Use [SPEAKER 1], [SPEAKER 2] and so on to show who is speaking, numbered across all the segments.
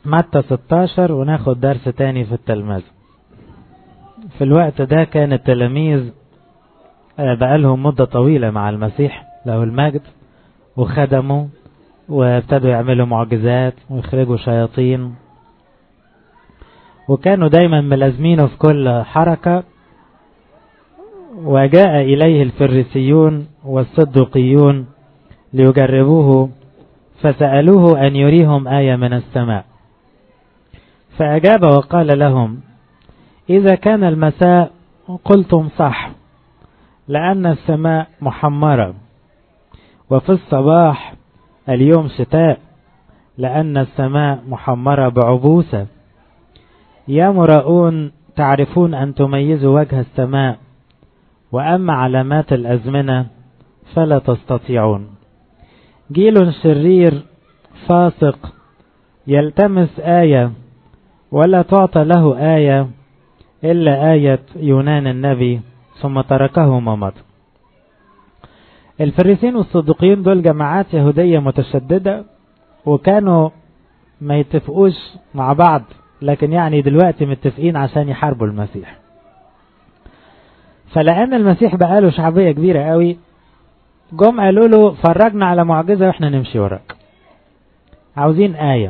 [SPEAKER 1] متى 16 وناخد درس تاني في التلمذة في الوقت ده كان التلاميذ بقالهم مدة طويلة مع المسيح له المجد وخدموا وابتدوا يعملوا معجزات ويخرجوا شياطين وكانوا دايما ملازمينه في كل حركة وجاء إليه الفريسيون والصدقيون ليجربوه فسألوه أن يريهم آية من السماء فأجاب وقال لهم إذا كان المساء قلتم صح لأن السماء محمرة وفي الصباح اليوم شتاء لأن السماء محمرة بعبوسة يا مراؤون تعرفون أن تميزوا وجه السماء وأما علامات الأزمنة فلا تستطيعون جيل شرير فاسق يلتمس آية ولا تعطى له آية إلا آية يونان النبي ثم تركه مضى الفريسين والصدقيين دول جماعات يهودية متشددة وكانوا ما يتفقوش مع بعض لكن يعني دلوقتي متفقين عشان يحاربوا المسيح فلأن المسيح بقاله شعبية كبيرة قوي جم قالوا له فرجنا على معجزة واحنا نمشي وراك عاوزين آية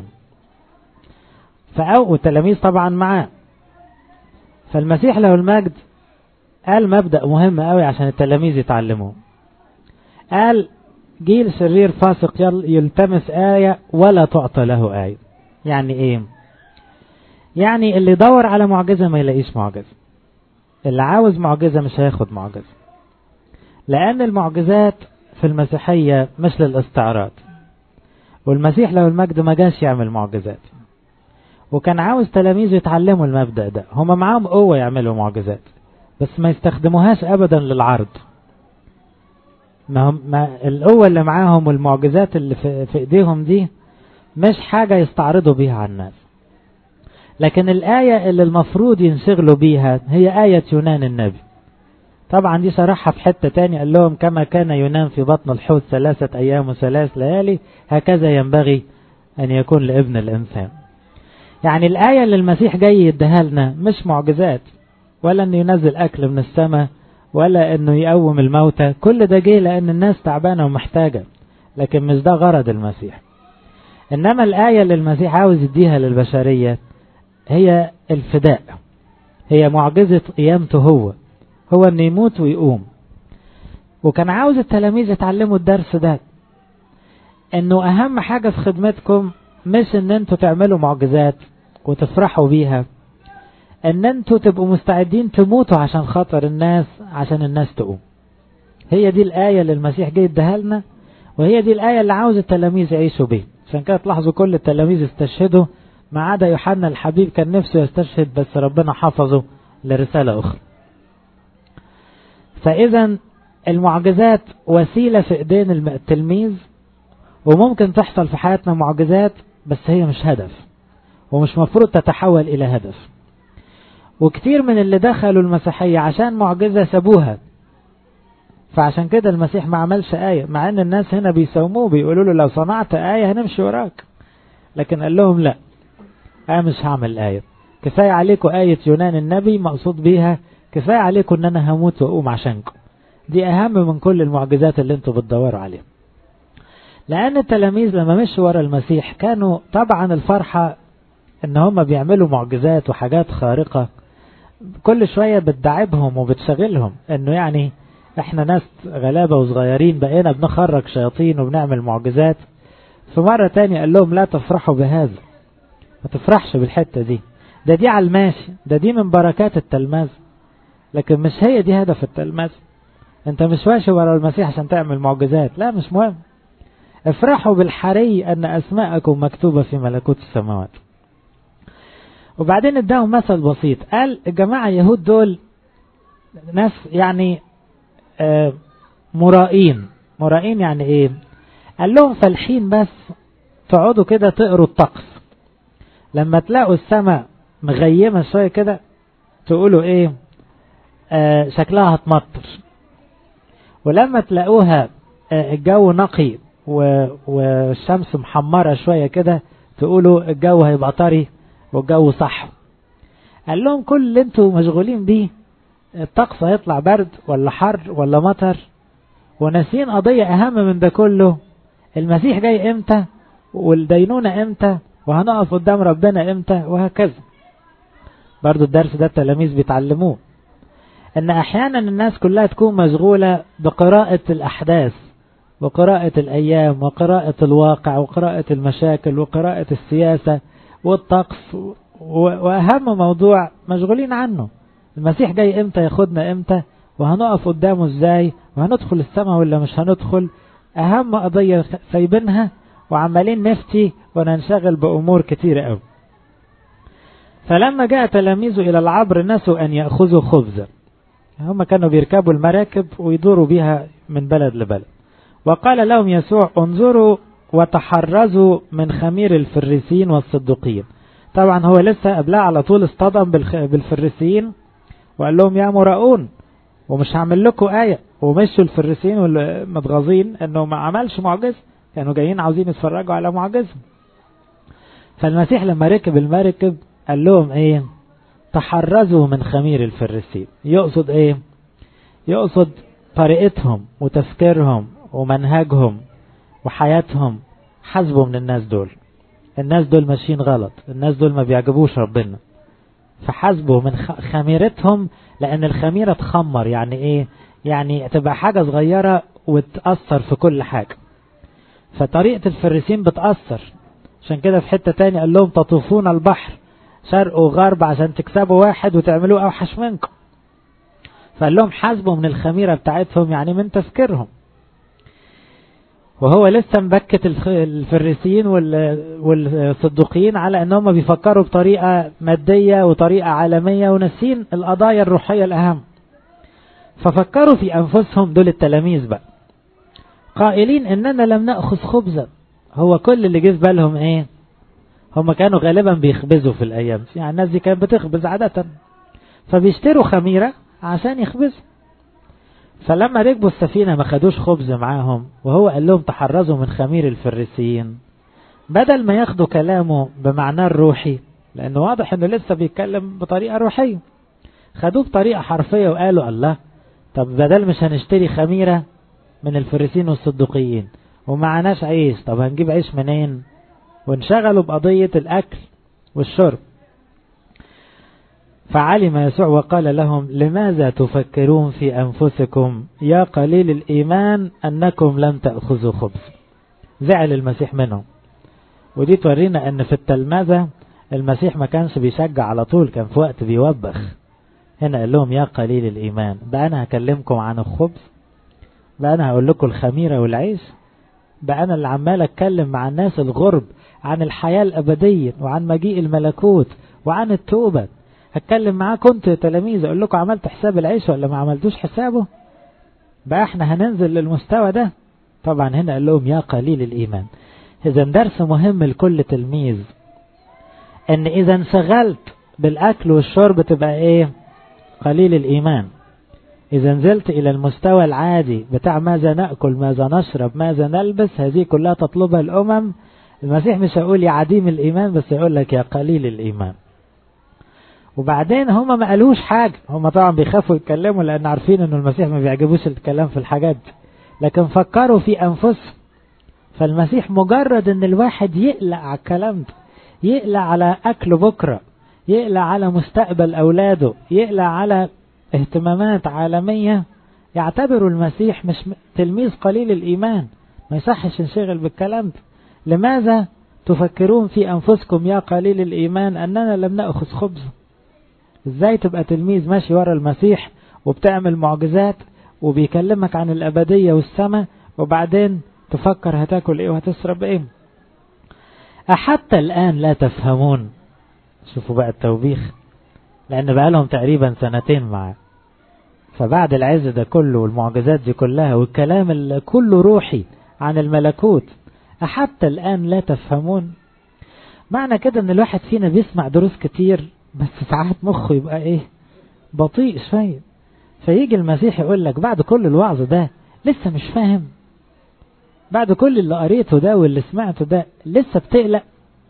[SPEAKER 1] فأو التلاميذ طبعا معاه فالمسيح له المجد قال مبدأ مهم قوي عشان التلاميذ يتعلموه قال جيل شرير فاسق يلتمس آية ولا تعطى له آية يعني ايه يعني اللي يدور على معجزة ما يلاقيش معجزة اللي عاوز معجزة مش هياخد معجزة لأن المعجزات في المسيحية مش للاستعراض والمسيح لو المجد ما جاش يعمل معجزات وكان عاوز تلاميذه يتعلموا المبدأ ده هما معاهم قوة يعملوا معجزات بس ما يستخدموهاش أبدا للعرض ما, هم ما القوة اللي معاهم والمعجزات اللي في, في ايديهم دي مش حاجة يستعرضوا بيها على الناس لكن الآية اللي المفروض ينشغلوا بيها هي آية يونان النبي طبعا دي شرحها في حتة تاني قال لهم كما كان يونان في بطن الحوت ثلاثة أيام وثلاث ليالي هكذا ينبغي أن يكون لابن الإنسان يعني الآية اللي المسيح جاي يديها لنا مش معجزات ولا أنه ينزل أكل من السماء ولا أنه يقوم الموتى كل ده جه لأن الناس تعبانة ومحتاجة لكن مش ده غرض المسيح إنما الآية اللي المسيح عاوز يديها للبشرية هي الفداء هي معجزة قيامته هو هو أنه يموت ويقوم وكان عاوز التلاميذ يتعلموا الدرس ده أنه أهم حاجة في خدمتكم مش أن أنتوا تعملوا معجزات وتفرحوا بيها أن أنتوا تبقوا مستعدين تموتوا عشان خاطر الناس عشان الناس تقوم هي دي الآية اللي المسيح جاي يديها لنا وهي دي الآية اللي عاوز التلاميذ يعيشوا بيها عشان كده تلاحظوا كل التلاميذ استشهدوا ما عدا يوحنا الحبيب كان نفسه يستشهد بس ربنا حفظه لرسالة أخرى فإذا المعجزات وسيلة في إيدين التلميذ وممكن تحصل في حياتنا معجزات بس هي مش هدف ومش مفروض تتحول إلى هدف وكتير من اللي دخلوا المسيحية عشان معجزة سابوها فعشان كده المسيح ما عملش آية مع ان الناس هنا بيساوموه بيقولوا له لو صنعت آية هنمشي وراك لكن قال لهم لا أنا مش هعمل آية كفاية عليكم آية يونان النبي مقصود بيها كفاية عليكم ان انا هموت واقوم عشانكم دي اهم من كل المعجزات اللي انتوا بتدوروا عليها لان التلاميذ لما مشوا ورا المسيح كانوا طبعا الفرحة ان هم بيعملوا معجزات وحاجات خارقة كل شوية بتدعبهم وبتشغلهم انه يعني احنا ناس غلابة وصغيرين بقينا بنخرج شياطين وبنعمل معجزات في مرة تانية قال لهم لا تفرحوا بهذا ما تفرحش بالحتة دي ده دي على الماشي ده دي من بركات التلمذ لكن مش هي دي هدف التلمذ انت مش ماشي ورا المسيح عشان تعمل معجزات لا مش مهم افرحوا بالحري ان اسماءكم مكتوبة في ملكوت السماوات وبعدين اداهم مثل بسيط قال الجماعة اليهود دول ناس يعني آه مرائين مرائين يعني ايه قال لهم فالحين بس تقعدوا كده تقروا الطقس لما تلاقوا السماء مغيمة شوية كده تقولوا ايه آه شكلها هتمطر ولما تلاقوها آه الجو نقي والشمس محمرة شوية كده تقولوا الجو هيبقى طري والجو صح قال لهم كل اللي انتوا مشغولين بيه الطقس هيطلع برد ولا حر ولا مطر وناسين قضية أهم من ده كله المسيح جاي امتى والدينونة امتى وهنقف قدام ربنا امتى وهكذا برضو الدرس ده التلاميذ بيتعلموه ان احيانا الناس كلها تكون مشغولة بقراءة الاحداث وقراءة الايام وقراءة الواقع وقراءة المشاكل وقراءة السياسة والطقس واهم موضوع مشغولين عنه المسيح جاي امتى ياخدنا امتى وهنقف قدامه ازاي وهندخل السماء ولا مش هندخل اهم قضية سايبينها وعمالين نفتي وننشغل بامور كتيرة قوي فلما جاء تلاميذه الى العبر نسوا ان يأخذوا خبزا هم كانوا بيركبوا المراكب ويدوروا بها من بلد لبلد وقال لهم يسوع انظروا وتحرزوا من خمير الفريسيين والصدقين طبعا هو لسه قبلها على طول اصطدم بالفريسيين وقال لهم يا مراؤون ومش هعمل لكم آية ومشوا الفريسيين والمتغاظين انه ما عملش معجزة كانوا جايين عاوزين يتفرجوا على معجزة فالمسيح لما ركب المركب قال لهم ايه تحرزوا من خمير الفريسيين يقصد ايه يقصد طريقتهم وتفكيرهم ومنهجهم وحياتهم حسبوا من الناس دول الناس دول ماشيين غلط الناس دول ما بيعجبوش ربنا فحسبوا من خميرتهم لان الخميرة تخمر يعني ايه يعني تبقى حاجة صغيرة وتأثر في كل حاجة فطريقة الفريسين بتأثر عشان كده في حتة تاني قال لهم تطوفون البحر شرق وغرب عشان تكسبوا واحد وتعملوه اوحش منكم فقال لهم حاسبوا من الخميرة بتاعتهم يعني من تفكيرهم وهو لسه مبكت الفريسيين والصدوقيين على انهم بيفكروا بطريقة مادية وطريقة عالمية وناسين القضايا الروحية الاهم ففكروا في انفسهم دول التلاميذ بقى قائلين اننا لم نأخذ خبزا هو كل اللي جه في بالهم ايه هم كانوا غالبا بيخبزوا في الايام يعني الناس دي كانت بتخبز عادة فبيشتروا خميرة عشان يخبزوا فلما ركبوا السفينة ما خدوش خبز معاهم وهو قال لهم تحرزوا من خمير الفريسيين بدل ما ياخدوا كلامه بمعناه الروحي لانه واضح انه لسه بيتكلم بطريقة روحية خدوه بطريقة حرفية وقالوا الله طب بدل مش هنشتري خميرة من الفريسين والصدقيين ومعناش عيش طب هنجيب عيش منين وانشغلوا بقضية الأكل والشرب فعلم يسوع وقال لهم لماذا تفكرون في أنفسكم يا قليل الإيمان أنكم لم تأخذوا خبز زعل المسيح منهم ودي تورينا أن في التلمذة المسيح ما كانش بيشجع على طول كان في وقت بيوبخ هنا قال لهم يا قليل الإيمان بقى أنا هكلمكم عن الخبز بقى أنا هقول لكم الخميرة والعيش بقى أنا اللي عمال أتكلم مع الناس الغرب عن الحياة الأبدية وعن مجيء الملكوت وعن التوبة هتكلم معاكم انتوا يا تلاميذ اقول لكم عملت حساب العيش ولا ما عملتوش حسابه بقى احنا هننزل للمستوى ده طبعا هنا قال لهم يا قليل الايمان اذا درس مهم لكل تلميذ ان اذا انشغلت بالاكل والشرب تبقى ايه قليل الايمان اذا نزلت الى المستوى العادي بتاع ماذا ناكل ماذا نشرب ماذا نلبس هذه كلها تطلبها الامم المسيح مش هيقول يا عديم الايمان بس يقول لك يا قليل الايمان وبعدين هما ما قالوش حاجة هما طبعا بيخافوا يتكلموا لأن عارفين أن المسيح ما بيعجبوش الكلام في الحاجات دي لكن فكروا في أنفسهم فالمسيح مجرد أن الواحد يقلق على الكلام ده يقلق على أكل بكرة يقلق على مستقبل أولاده يقلق على اهتمامات عالمية يعتبروا المسيح مش تلميذ قليل الإيمان ما يصحش ينشغل بالكلام ده لماذا تفكرون في أنفسكم يا قليل الإيمان أننا لم نأخذ خبزا ازاي تبقى تلميذ ماشي ورا المسيح وبتعمل معجزات وبيكلمك عن الأبدية والسماء وبعدين تفكر هتاكل ايه وهتشرب ايه أحتى الآن لا تفهمون شوفوا بقى التوبيخ لأن بقى لهم تقريبا سنتين معاه فبعد العز ده كله والمعجزات دي كلها والكلام اللي كله روحي عن الملكوت أحتى الآن لا تفهمون معنى كده ان الواحد فينا بيسمع دروس كتير بس ساعات مخه يبقى ايه بطيء شوية فيجي المسيح يقول لك بعد كل الوعظ ده لسه مش فاهم بعد كل اللي قريته ده واللي سمعته ده لسه بتقلق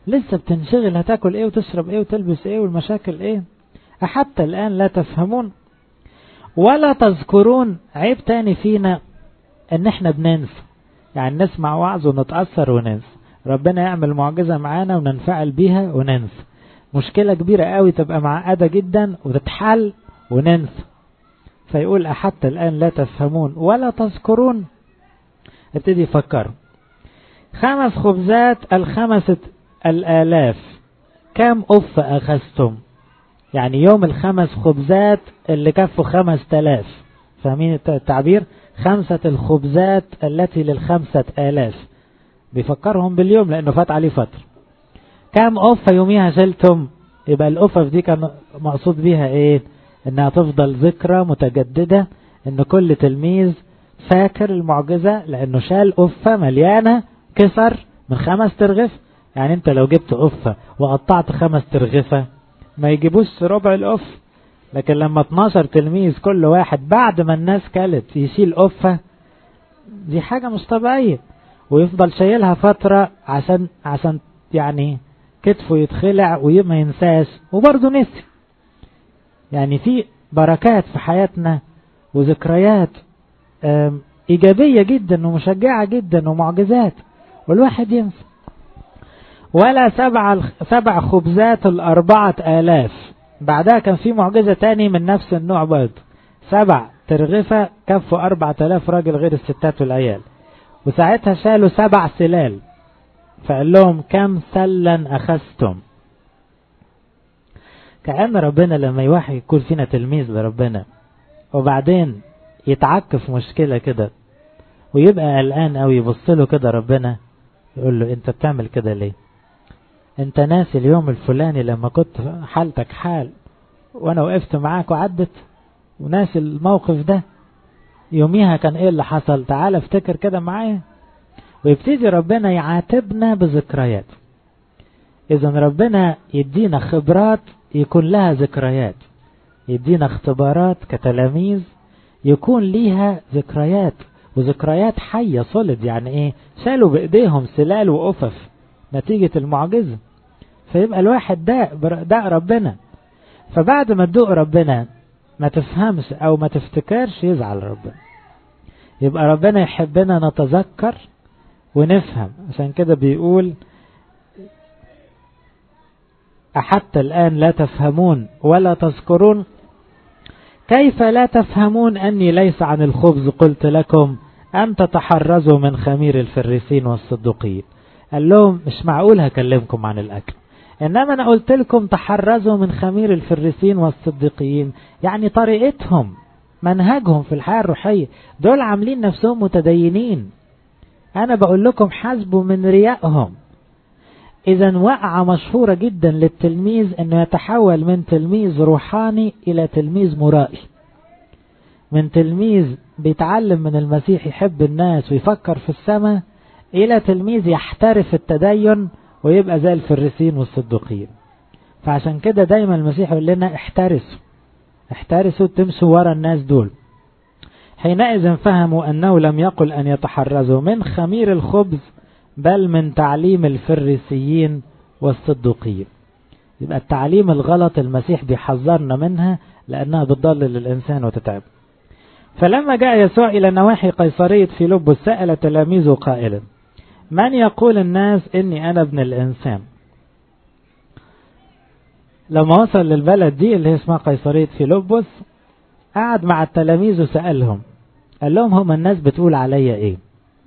[SPEAKER 1] لسه بتنشغل هتاكل ايه وتشرب ايه وتلبس ايه والمشاكل ايه أحتى الآن لا تفهمون ولا تذكرون عيب تاني فينا ان احنا بننسى يعني نسمع وعظ ونتأثر وننسى ربنا يعمل معجزة معانا وننفعل بيها وننسى مشكلة كبيرة قوي تبقى معقدة جدا وتتحل وننسى فيقول أحتى الآن لا تفهمون ولا تذكرون ابتدي يفكر خمس خبزات الخمسة الآلاف كم أف أخذتم يعني يوم الخمس خبزات اللي كفوا خمس تلاف فاهمين التعبير خمسة الخبزات التي للخمسة آلاف بيفكرهم باليوم لأنه فات عليه فترة كم أفة يوميها شلتم يبقى الأفف دي كان مقصود بيها إيه إنها تفضل ذكرى متجددة إن كل تلميذ فاكر المعجزة لأنه شال أفة مليانة كسر من خمس ترغف يعني أنت لو جبت أفة وقطعت خمس ترغفة ما يجيبوش ربع الأف لكن لما 12 تلميذ كل واحد بعد ما الناس كلت يشيل أفة دي حاجة مش طبيعية ويفضل شايلها فترة عشان عشان يعني كتفه يتخلع وما ينساش وبرضه نسي يعني في بركات في حياتنا وذكريات إيجابية جدا ومشجعة جدا ومعجزات والواحد ينسى ولا سبع سبع خبزات الأربعة آلاف بعدها كان في معجزة تاني من نفس النوع برضه سبع ترغفة كفوا أربعة آلاف راجل غير الستات والعيال وساعتها شالوا سبع سلال فقال لهم كم سلا أخذتم كأن ربنا لما يوحي يكون فينا تلميذ لربنا وبعدين يتعك في مشكلة كده ويبقى قلقان أو يبص له كده ربنا يقول له أنت بتعمل كده ليه أنت ناسي اليوم الفلاني لما كنت حالتك حال وأنا وقفت معاك وعدت وناسي الموقف ده يوميها كان ايه اللي حصل تعال افتكر كده معايا ويبتدي ربنا يعاتبنا بذكريات اذا ربنا يدينا خبرات يكون لها ذكريات يدينا اختبارات كتلاميذ يكون ليها ذكريات وذكريات حية صلد يعني ايه شالوا بايديهم سلال وقفف نتيجة المعجزة فيبقى الواحد داء داء ربنا فبعد ما تدوق ربنا ما تفهمش او ما تفتكرش يزعل ربنا يبقى ربنا يحبنا نتذكر ونفهم عشان كده بيقول أحتى الآن لا تفهمون ولا تذكرون كيف لا تفهمون أني ليس عن الخبز قلت لكم أن تتحرزوا من خمير الفريسين والصدقين قال لهم مش معقول هكلمكم عن الأكل إنما أنا قلت لكم تحرزوا من خمير الفريسين والصديقيين يعني طريقتهم منهجهم في الحياة الروحية دول عاملين نفسهم متدينين أنا بقول لكم حاسبوا من ريائهم إذا وقعة مشهورة جدا للتلميذ أنه يتحول من تلميذ روحاني إلى تلميذ مرائي من تلميذ بيتعلم من المسيح يحب الناس ويفكر في السماء إلى تلميذ يحترف التدين ويبقى زي الفريسين والصدوقين فعشان كده دايما المسيح يقول لنا احترسوا احترسوا تمشوا ورا الناس دول حينئذ فهموا أنه لم يقل أن يتحرزوا من خمير الخبز بل من تعليم الفريسيين والصدوقيين يبقى التعليم الغلط المسيح بيحذرنا منها لأنها بتضلل الإنسان وتتعب فلما جاء يسوع إلى نواحي قيصرية فيلبس سأل تلاميذه قائلا من يقول الناس إني أنا ابن الإنسان لما وصل للبلد دي اللي هي اسمها قيصرية فيلبس قعد مع التلاميذ وسألهم قال لهم هم الناس بتقول عليا ايه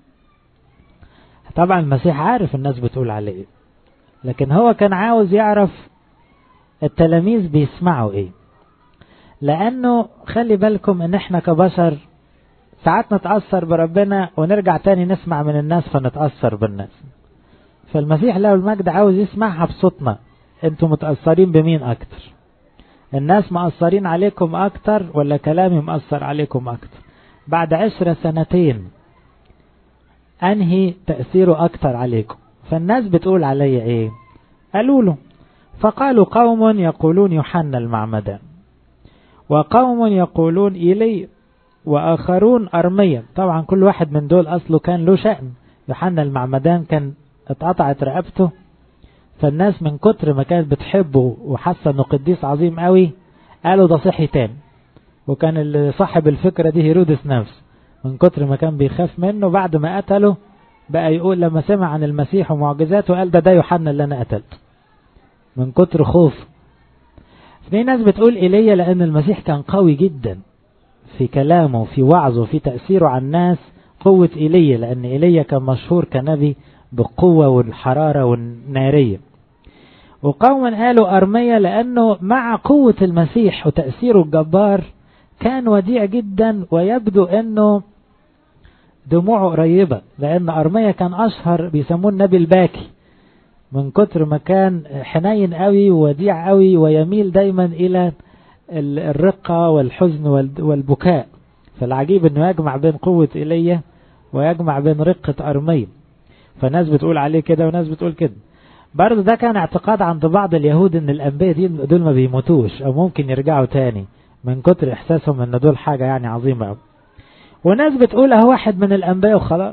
[SPEAKER 1] طبعا المسيح عارف الناس بتقول عليه ايه لكن هو كان عاوز يعرف التلاميذ بيسمعوا ايه لانه خلي بالكم ان احنا كبشر ساعات نتأثر بربنا ونرجع تاني نسمع من الناس فنتأثر بالناس فالمسيح له المجد عاوز يسمعها بصوتنا انتوا متأثرين بمين اكتر الناس مأثرين عليكم اكتر ولا كلامي مأثر عليكم اكتر بعد عشر سنتين انهي تأثيره اكتر عليكم فالناس بتقول علي ايه قالوا له فقالوا قوم يقولون يوحنا المعمدان وقوم يقولون إلي وآخرون أرميا طبعا كل واحد من دول أصله كان له شأن يوحنا المعمدان كان اتقطعت رقبته فالناس من كتر ما كانت بتحبه وحاسة انه قديس عظيم قوي قالوا ده صحي تاني وكان اللي صاحب الفكرة دي هيرودس نفسه من كتر ما كان بيخاف منه بعد ما قتله بقى يقول لما سمع عن المسيح ومعجزاته قال ده ده يوحنا اللي انا قتلته من كتر خوف في ناس بتقول ايليا لان المسيح كان قوي جدا في كلامه في وعظه في تأثيره على الناس قوة ايليا لان ايليا كان مشهور كنبي بالقوة والحرارة والنارية وقوما قالوا أرمية لأنه مع قوة المسيح وتأثيره الجبار كان وديع جدا ويبدو أنه دموعه قريبة لأن أرمية كان أشهر بيسموه النبي الباكي من كتر ما كان حنين قوي ووديع قوي ويميل دايما إلى الرقة والحزن والبكاء فالعجيب أنه يجمع بين قوة إيليا ويجمع بين رقة أرمية فناس بتقول عليه كده وناس بتقول كده برضه ده كان اعتقاد عند بعض اليهود ان الانبياء دي دول ما بيموتوش او ممكن يرجعوا تاني من كتر احساسهم ان دول حاجة يعني عظيمة قوي وناس بتقول اه واحد من الانبياء وخلاص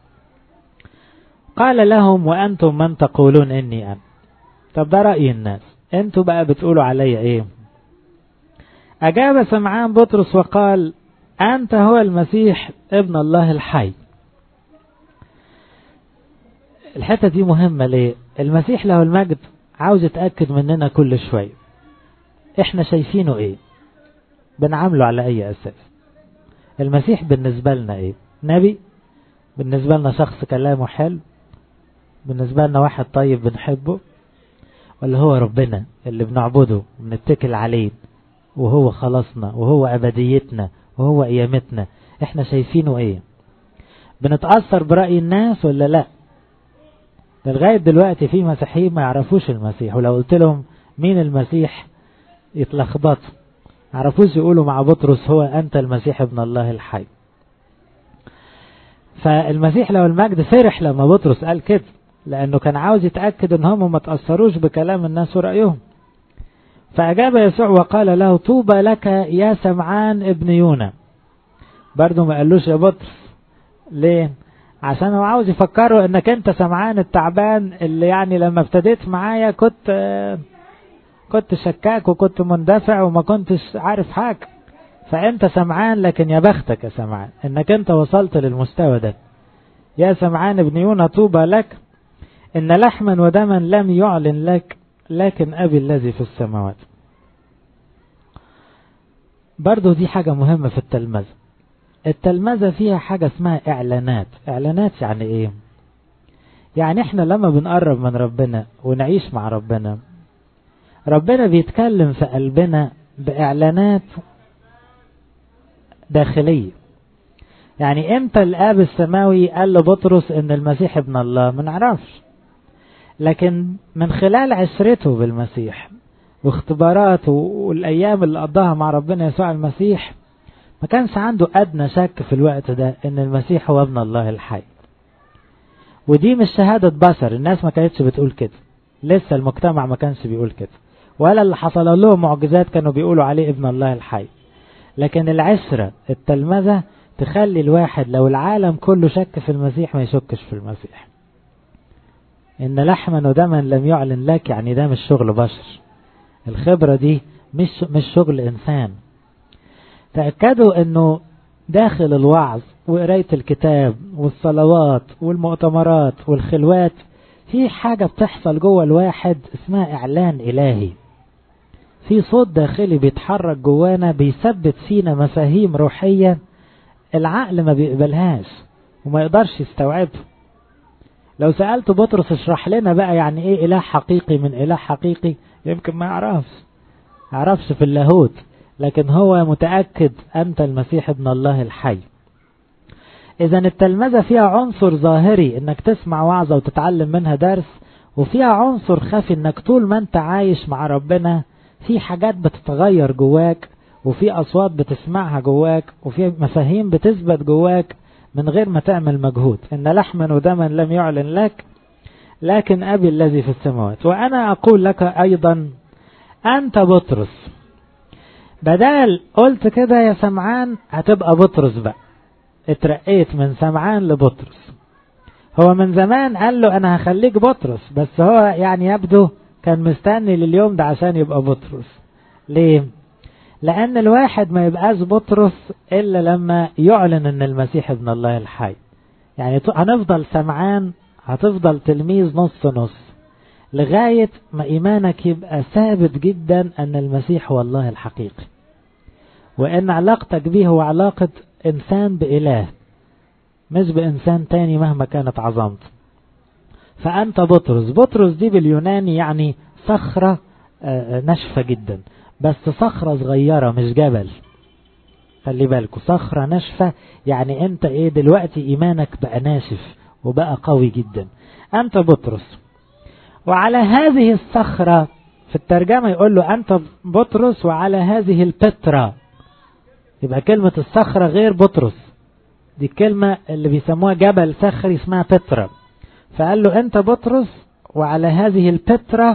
[SPEAKER 1] قال لهم وانتم من تقولون اني انا طب ده رأي الناس انتوا بقى بتقولوا علي ايه اجاب سمعان بطرس وقال انت هو المسيح ابن الله الحي الحتة دي مهمة ليه المسيح له المجد عاوز يتأكد مننا كل شوية احنا شايفينه ايه بنعامله على اي اساس المسيح بالنسبة لنا ايه نبي بالنسبة لنا شخص كلامه حلو بالنسبة لنا واحد طيب بنحبه ولا هو ربنا اللي بنعبده وبنتكل عليه وهو خلاصنا وهو أبديتنا وهو قيامتنا احنا شايفينه ايه بنتأثر برأي الناس ولا لا لغاية دلوقتي في مسيحيين ما يعرفوش المسيح ولو قلت لهم مين المسيح يتلخبطوا عرفوش يقولوا مع بطرس هو أنت المسيح ابن الله الحي فالمسيح لو المجد فرح لما بطرس قال كده لأنه كان عاوز يتأكد ان هم ما تأثروش بكلام الناس ورأيهم فأجاب يسوع وقال له طوبى لك يا سمعان ابن يونا برضه ما قالوش يا بطرس ليه عشان هو عاوز يفكروا انك انت سمعان التعبان اللي يعني لما ابتديت معايا كنت كنت شكاك وكنت مندفع وما كنتش عارف حاجة فانت سمعان لكن يا بختك يا سمعان انك انت وصلت للمستوى ده يا سمعان ابن يونا طوبى لك ان لحما ودما لم يعلن لك لكن ابي الذي في السماوات برضو دي حاجة مهمة في التلمذة التلمذة فيها حاجة اسمها اعلانات اعلانات يعني ايه يعني احنا لما بنقرب من ربنا ونعيش مع ربنا ربنا بيتكلم في قلبنا باعلانات داخلية يعني امتى الاب السماوي قال لبطرس ان المسيح ابن الله ما نعرفش لكن من خلال عشرته بالمسيح واختباراته والايام اللي قضاها مع ربنا يسوع المسيح ما كانش عنده أدنى شك في الوقت ده إن المسيح هو ابن الله الحي ودي مش شهادة بشر الناس ما كانتش بتقول كده لسه المجتمع ما كانش بيقول كده ولا اللي حصل لهم معجزات كانوا بيقولوا عليه ابن الله الحي لكن العشرة التلمذة تخلي الواحد لو العالم كله شك في المسيح ما يشكش في المسيح إن لحما ودما لم يعلن لك يعني ده مش شغل بشر الخبرة دي مش مش شغل إنسان تأكدوا أنه داخل الوعظ وقراية الكتاب والصلوات والمؤتمرات والخلوات في حاجة بتحصل جوه الواحد اسمها إعلان إلهي في صوت داخلي بيتحرك جوانا بيثبت فينا مفاهيم روحية العقل ما بيقبلهاش وما يقدرش يستوعبها لو سألت بطرس اشرح لنا بقى يعني ايه اله حقيقي من اله حقيقي يمكن ما يعرفش يعرفش في اللاهوت لكن هو متأكد أنت المسيح ابن الله الحي إذا التلمذة فيها عنصر ظاهري إنك تسمع وعظة وتتعلم منها درس وفيها عنصر خفي إنك طول ما أنت عايش مع ربنا في حاجات بتتغير جواك وفي أصوات بتسمعها جواك وفي مفاهيم بتثبت جواك من غير ما تعمل مجهود إن لحما ودما لم يعلن لك لكن أبي الذي في السماوات وأنا أقول لك أيضا أنت بطرس بدل قلت كده يا سمعان هتبقى بطرس بقى اترقيت من سمعان لبطرس هو من زمان قال له انا هخليك بطرس بس هو يعني يبدو كان مستني لليوم ده عشان يبقى بطرس ليه لان الواحد ما يبقاش بطرس الا لما يعلن ان المسيح ابن الله الحي يعني هنفضل سمعان هتفضل تلميذ نص نص لغاية ما إيمانك يبقى ثابت جدا أن المسيح هو الله الحقيقي وأن علاقتك به هو علاقة إنسان بإله مش بإنسان تاني مهما كانت عظمته فأنت بطرس بطرس دي باليوناني يعني صخرة ناشفة جدا بس صخرة صغيرة مش جبل خلي بالكوا صخرة ناشفة يعني انت ايه دلوقتي ايمانك بقى ناشف وبقى قوي جدا انت بطرس وعلى هذه الصخرة في الترجمة يقول له انت بطرس وعلى هذه البترا يبقى كلمة الصخرة غير بطرس دي الكلمة اللي بيسموها جبل صخري اسمها بترا فقال له انت بطرس وعلى هذه البترا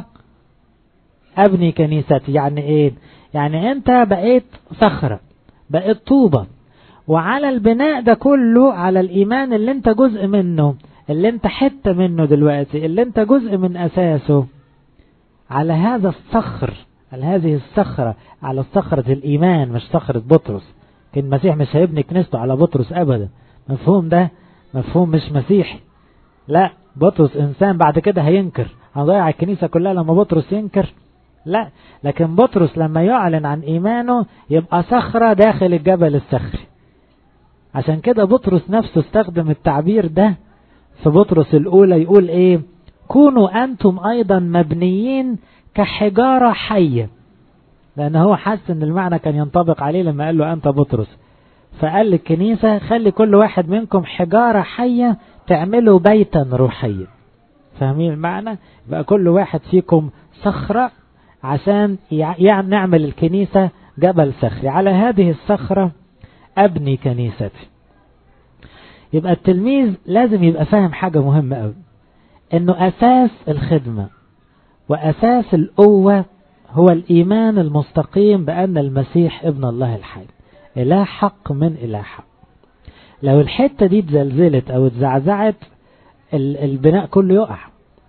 [SPEAKER 1] ابني كنيستي يعني ايه يعني انت بقيت صخرة بقيت طوبة وعلى البناء ده كله على الايمان اللي انت جزء منه اللي انت حتة منه دلوقتي اللي انت جزء من اساسه على هذا الصخر على هذه الصخرة على صخرة الايمان مش صخرة بطرس كان المسيح مش هيبني كنيسته على بطرس ابدا مفهوم ده مفهوم مش مسيحي لا بطرس انسان بعد كده هينكر هنضيع الكنيسة كلها لما بطرس ينكر لا لكن بطرس لما يعلن عن ايمانه يبقى صخرة داخل الجبل الصخري عشان كده بطرس نفسه استخدم التعبير ده في بطرس الاولى يقول ايه كونوا انتم ايضا مبنيين كحجارة حية لان هو حس ان المعنى كان ينطبق عليه لما قال له انت بطرس فقال للكنيسة خلي كل واحد منكم حجارة حية تعملوا بيتا روحيا فاهمين المعنى يبقى كل واحد فيكم صخرة عشان يعني نعمل الكنيسة جبل صخري على هذه الصخرة أبني كنيستي يبقى التلميذ لازم يبقى فاهم حاجة مهمة قوي انه اساس الخدمة واساس القوة هو الايمان المستقيم بان المسيح ابن الله الحي اله حق من اله حق لو الحتة دي اتزلزلت او اتزعزعت البناء كله يقع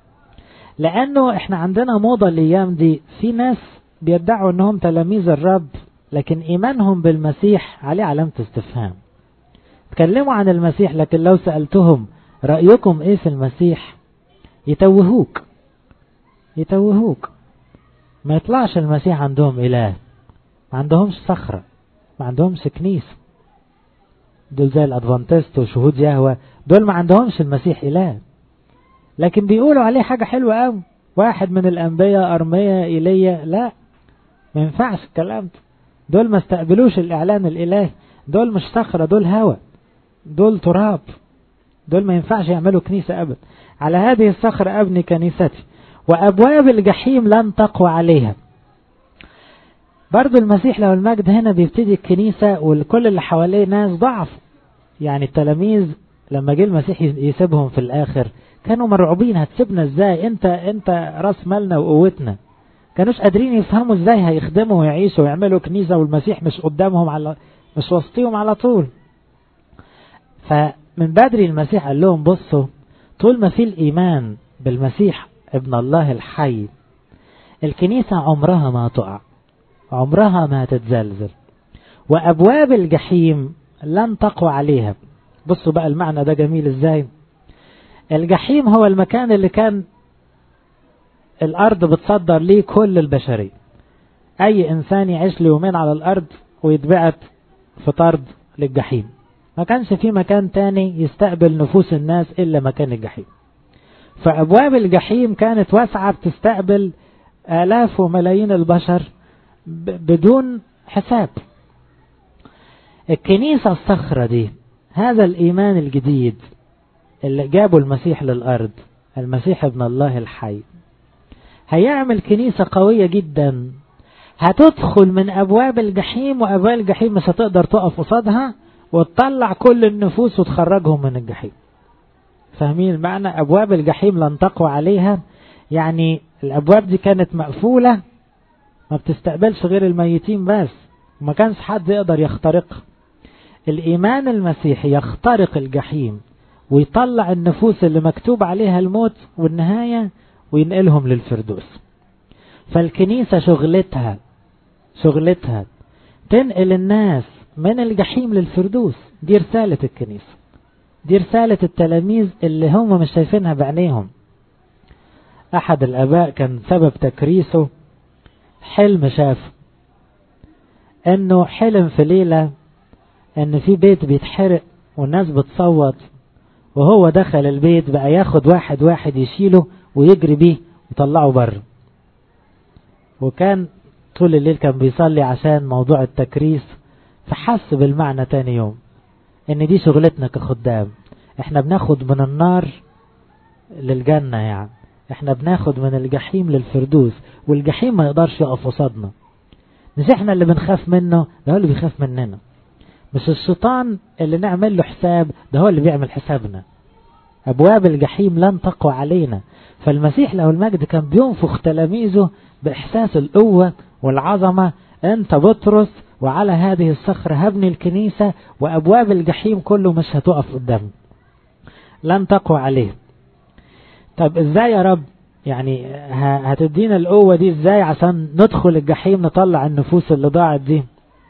[SPEAKER 1] لانه احنا عندنا موضة الايام دي في ناس بيدعوا انهم تلاميذ الرب لكن ايمانهم بالمسيح عليه علامة استفهام تكلموا عن المسيح لكن لو سألتهم رأيكم ايه في المسيح يتوهوك يتوهوك ما يطلعش المسيح عندهم اله ما عندهمش صخرة ما عندهمش كنيسة دول زي الادفانتست وشهود يهوى دول ما عندهمش المسيح اله لكن بيقولوا عليه حاجة حلوة قوي واحد من الانبياء ارمية ايليا لا ما ينفعش الكلام ده دول ما استقبلوش الاعلان الالهي دول مش صخرة دول هوى دول تراب دول ما ينفعش يعملوا كنيسة أبدا على هذه الصخرة أبني كنيستي وأبواب الجحيم لن تقوى عليها برضو المسيح لو المجد هنا بيبتدي الكنيسة والكل اللي حواليه ناس ضعف يعني التلاميذ لما جه المسيح يسيبهم في الآخر كانوا مرعوبين هتسيبنا ازاي انت انت راس مالنا وقوتنا كانوش قادرين يفهموا ازاي هيخدموا ويعيشوا ويعملوا كنيسة والمسيح مش قدامهم على مش وسطيهم على طول فمن بدري المسيح قال لهم بصوا طول ما في الإيمان بالمسيح ابن الله الحي الكنيسة عمرها ما تقع عمرها ما تتزلزل وأبواب الجحيم لن تقوى عليها بصوا بقى المعنى ده جميل ازاي الجحيم هو المكان اللي كان الأرض بتصدر ليه كل البشرية أي إنسان يعيش ليومين على الأرض ويتبعت في طرد للجحيم ما كانش في مكان تاني يستقبل نفوس الناس إلا مكان الجحيم فأبواب الجحيم كانت واسعة بتستقبل آلاف وملايين البشر بدون حساب الكنيسة الصخرة دي هذا الإيمان الجديد اللي جابه المسيح للأرض المسيح ابن الله الحي هيعمل كنيسة قوية جدا هتدخل من أبواب الجحيم وأبواب الجحيم مش هتقدر تقف قصادها وتطلع كل النفوس وتخرجهم من الجحيم فاهمين المعنى أبواب الجحيم لن تقوى عليها يعني الأبواب دي كانت مقفولة ما بتستقبلش غير الميتين بس وما كانش حد يقدر يخترقها الإيمان المسيحي يخترق الجحيم ويطلع النفوس اللي مكتوب عليها الموت والنهاية وينقلهم للفردوس فالكنيسة شغلتها شغلتها تنقل الناس من الجحيم للفردوس دي رسالة الكنيسة دي رسالة التلاميذ اللي هم مش شايفينها بعينيهم أحد الآباء كان سبب تكريسه حلم شافه انه حلم في ليلة ان في بيت بيتحرق والناس بتصوت وهو دخل البيت بقى ياخد واحد واحد يشيله ويجري بيه ويطلعه بره وكان طول الليل كان بيصلي عشان موضوع التكريس فحس بالمعنى تاني يوم ان دي شغلتنا كخدام احنا بناخد من النار للجنة يعني احنا بناخد من الجحيم للفردوس والجحيم ما يقدرش يقف قصادنا مش احنا اللي بنخاف منه ده هو اللي بيخاف مننا مش الشيطان اللي نعمل له حساب ده هو اللي بيعمل حسابنا أبواب الجحيم لن تقوى علينا فالمسيح له المجد كان بينفخ تلاميذه بإحساس القوة والعظمة أنت بطرس وعلى هذه الصخرة هبني الكنيسة وأبواب الجحيم كله مش هتقف قدامه لن تقوى عليه طب ازاي يا رب يعني هتدينا القوة دي ازاي عشان ندخل الجحيم نطلع النفوس اللي ضاعت دي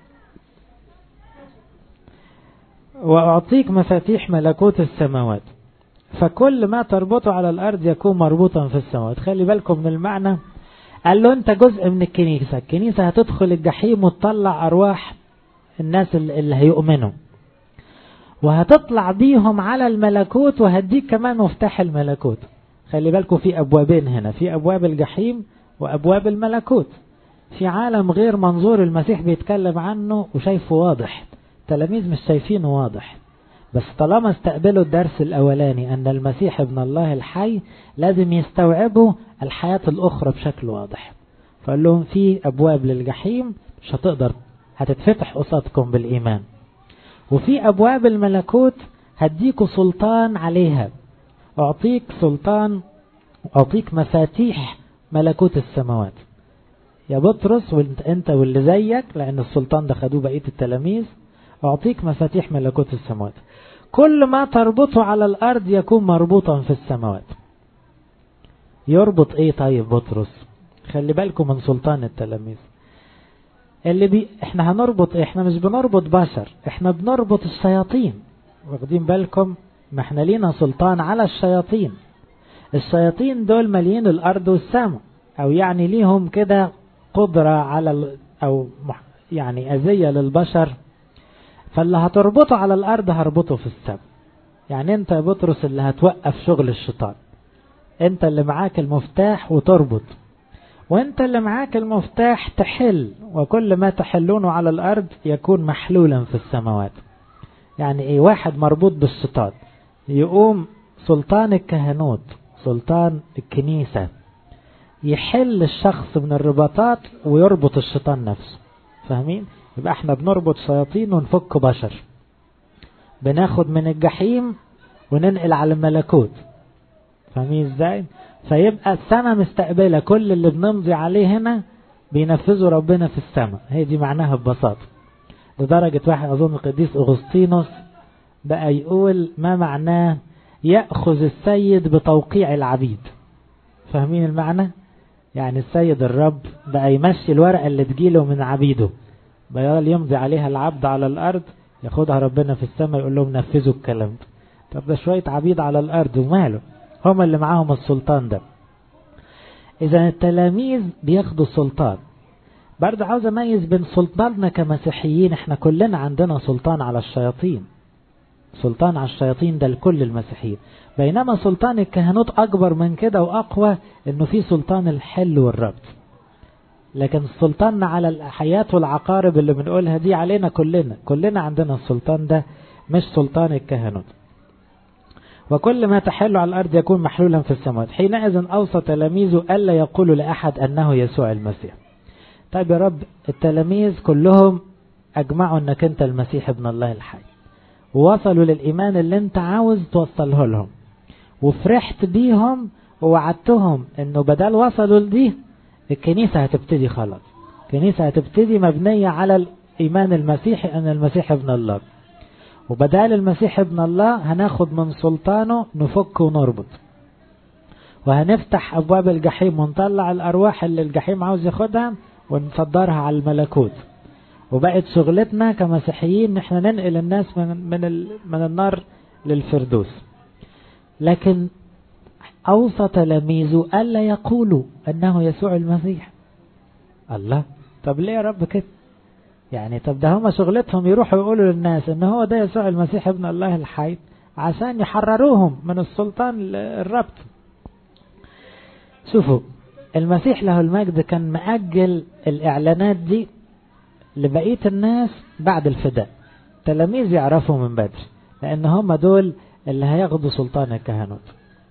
[SPEAKER 1] وأعطيك مفاتيح ملكوت السماوات فكل ما تربطه على الأرض يكون مربوطا في السماوات خلي بالكم من المعنى قال له أنت جزء من الكنيسة الكنيسة هتدخل الجحيم وتطلع أرواح الناس اللي هيؤمنوا وهتطلع بيهم على الملكوت وهديك كمان مفتاح الملكوت خلي بالكم في أبوابين هنا في أبواب الجحيم وأبواب الملكوت في عالم غير منظور المسيح بيتكلم عنه وشايفه واضح التلاميذ مش شايفينه واضح بس طالما استقبلوا الدرس الأولاني أن المسيح ابن الله الحي لازم يستوعبوا الحياة الأخرى بشكل واضح فقال لهم في أبواب للجحيم مش هتقدر هتتفتح قصادكم بالإيمان وفي أبواب الملكوت هديكوا سلطان عليها أعطيك سلطان أعطيك مفاتيح ملكوت السماوات يا بطرس وانت انت واللي زيك لأن السلطان ده خدوه بقية التلاميذ أعطيك مفاتيح ملكوت السماوات كل ما تربطه على الأرض يكون مربوطا في السماوات يربط ايه طيب بطرس خلي بالكم من سلطان التلاميذ اللي بي احنا هنربط ايه احنا مش بنربط بشر احنا بنربط الشياطين واخدين بالكم ما احنا لينا سلطان على الشياطين الشياطين دول مالين الارض والسماء او يعني ليهم كده قدرة على ال... او يعني اذية للبشر فاللي هتربطه على الارض هربطه في السماء يعني انت يا بطرس اللي هتوقف شغل الشيطان انت اللي معاك المفتاح وتربط وانت اللي معاك المفتاح تحل وكل ما تحلونه على الارض يكون محلولا في السماوات يعني ايه واحد مربوط بالشيطان يقوم سلطان الكهنوت سلطان الكنيسة يحل الشخص من الرباطات ويربط الشيطان نفسه فاهمين يبقى احنا بنربط شياطين ونفك بشر بناخد من الجحيم وننقل على الملكوت فاهمين ازاي فيبقى السماء مستقبلة كل اللي بنمضي عليه هنا بينفذوا ربنا في السماء هي دي معناها ببساطة لدرجة واحد أظن القديس أغسطينوس بقى يقول ما معناه يأخذ السيد بتوقيع العبيد فاهمين المعنى يعني السيد الرب بقى يمشي الورقة اللي تجيله من عبيده بقى يمضي عليها العبد على الأرض ياخدها ربنا في السماء يقول لهم نفذوا الكلام ده طب ده شوية عبيد على الأرض وماله هم اللي معاهم السلطان ده إذا التلاميذ بياخدوا السلطان برضه عاوز أميز بين سلطاننا كمسيحيين احنا كلنا عندنا سلطان على الشياطين سلطان على الشياطين ده لكل المسيحيين بينما سلطان الكهنوت أكبر من كده وأقوى إنه في سلطان الحل والربط لكن سلطاننا على الحياة والعقارب اللي بنقولها دي علينا كلنا كلنا عندنا السلطان ده مش سلطان الكهنوت وكل ما تحل على الأرض يكون محلولا في السماوات حينئذ أوصى تلاميذه ألا يقولوا لأحد أنه يسوع المسيح طيب يا رب التلاميذ كلهم أجمعوا أنك أنت المسيح ابن الله الحي ووصلوا للإيمان اللي أنت عاوز توصله لهم وفرحت بيهم ووعدتهم أنه بدل وصلوا لدي الكنيسة هتبتدي خلاص الكنيسة هتبتدي مبنية على الإيمان المسيحي أن المسيح ابن الله وبدال المسيح ابن الله هناخد من سلطانه نفك ونربط وهنفتح أبواب الجحيم ونطلع الأرواح اللي الجحيم عاوز ياخدها ونصدرها على الملكوت وبقت شغلتنا كمسيحيين ان احنا ننقل الناس من من من النار للفردوس لكن اوصى تلاميذه الا يقولوا انه يسوع المسيح الله طب ليه يا رب كده يعني طب ده هما شغلتهم يروحوا يقولوا للناس ان هو ده يسوع المسيح ابن الله الحي عشان يحرروهم من السلطان الربط شوفوا المسيح له المجد كان مأجل الإعلانات دي لبقية الناس بعد الفداء تلاميذ يعرفوا من بدري لأن هم دول اللي هياخدوا سلطان الكهنوت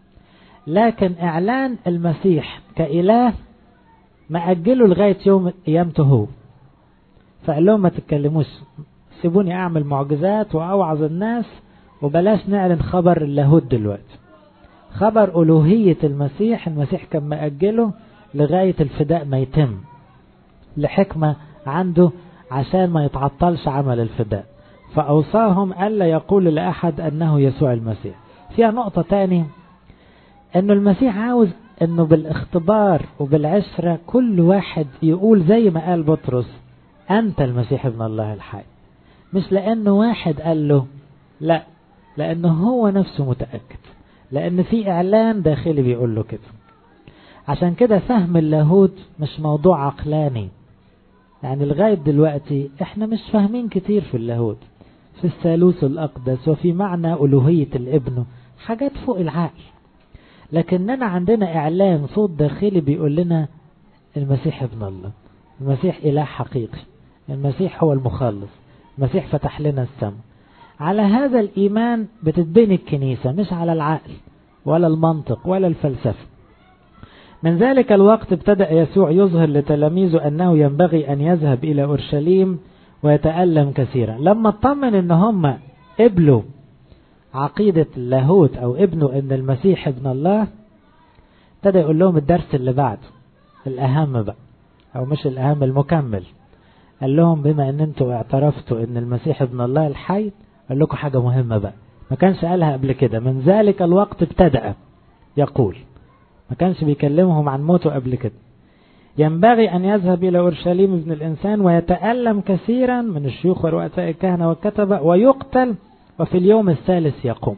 [SPEAKER 1] لكن إعلان المسيح كإله مأجله لغاية يوم قيامته هو فقال لهم ما تتكلموش سيبوني أعمل معجزات وأوعظ الناس وبلاش نعلن خبر اللاهوت دلوقتي خبر ألوهية المسيح المسيح كان مأجله لغاية الفداء ما يتم لحكمة عنده عشان ما يتعطلش عمل الفداء فأوصاهم ألا يقول لأحد أنه يسوع المسيح فيها نقطة تاني أنه المسيح عاوز أنه بالاختبار وبالعشرة كل واحد يقول زي ما قال بطرس أنت المسيح ابن الله الحي مش لأنه واحد قال له لا لأنه هو نفسه متأكد لأن في إعلان داخلي بيقول له كده عشان كده فهم اللاهوت مش موضوع عقلاني يعني لغاية دلوقتي احنا مش فاهمين كتير في اللاهوت في الثالوث الأقدس وفي معنى ألوهية الابن حاجات فوق العقل لكننا عندنا إعلان صوت داخلي بيقول لنا المسيح ابن الله المسيح إله حقيقي المسيح هو المخلص المسيح فتح لنا السماء على هذا الإيمان بتتبني الكنيسة مش على العقل ولا المنطق ولا الفلسفة من ذلك الوقت ابتدأ يسوع يظهر لتلاميذه أنه ينبغي أن يذهب إلى أورشليم ويتألم كثيرا لما اطمن أن هم قبلوا عقيدة اللاهوت أو ابنه أن المسيح ابن الله ابتدى يقول لهم الدرس اللي بعده الأهم بقى أو مش الأهم المكمل قال لهم بما أن أنتوا اعترفتوا أن المسيح ابن الله الحي قال لكم حاجة مهمة بقى ما كانش قالها قبل كده من ذلك الوقت ابتدأ يقول ما كانش بيكلمهم عن موته قبل كده ينبغي أن يذهب إلى أورشليم ابن الإنسان ويتألم كثيرا من الشيوخ ورؤساء الكهنة والكتبة ويقتل وفي اليوم الثالث يقوم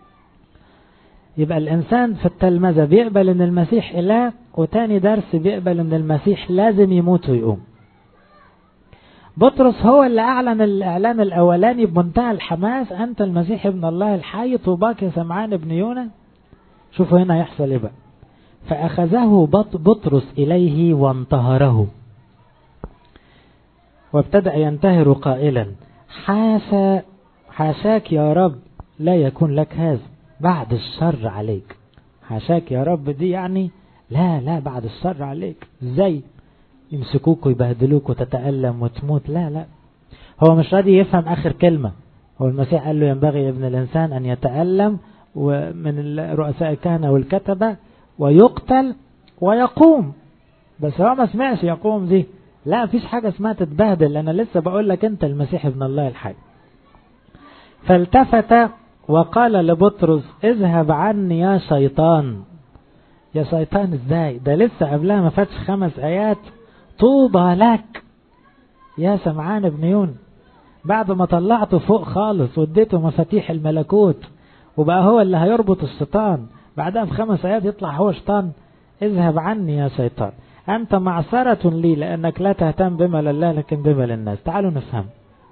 [SPEAKER 1] يبقى الإنسان في التلمذة بيقبل أن المسيح إله وتاني درس بيقبل أن المسيح لازم يموت ويقوم بطرس هو اللي أعلن الإعلان الأولاني بمنتهى الحماس أنت المسيح ابن الله الحي طوباك يا سمعان ابن يونا شوفوا هنا يحصل إيه بقى فأخذه بطرس إليه وانتهره وابتدأ ينتهر قائلا حاشا حاشاك يا رب لا يكون لك هذا بعد الشر عليك حاشاك يا رب دي يعني لا لا بعد الشر عليك ازاي يمسكوك ويبهدلوك وتتألم وتموت لا لا هو مش راضي يفهم آخر كلمة هو المسيح قال له ينبغي ابن الإنسان أن يتألم ومن رؤساء الكهنة والكتبة ويقتل ويقوم بس هو ما سمعش يقوم دي لا مفيش حاجة اسمها تتبهدل أنا لسه بقول لك أنت المسيح ابن الله الحي فالتفت وقال لبطرس اذهب عني يا شيطان يا شيطان ازاي ده لسه قبلها ما فاتش خمس آيات طوبى لك يا سمعان ابن يون بعد ما طلعته فوق خالص واديته مفاتيح الملكوت وبقى هو اللي هيربط الشيطان بعدها بخمس آيات يطلع هو شيطان اذهب عني يا شيطان أنت معصرة لي لأنك لا تهتم بما لله لكن بما للناس تعالوا نفهم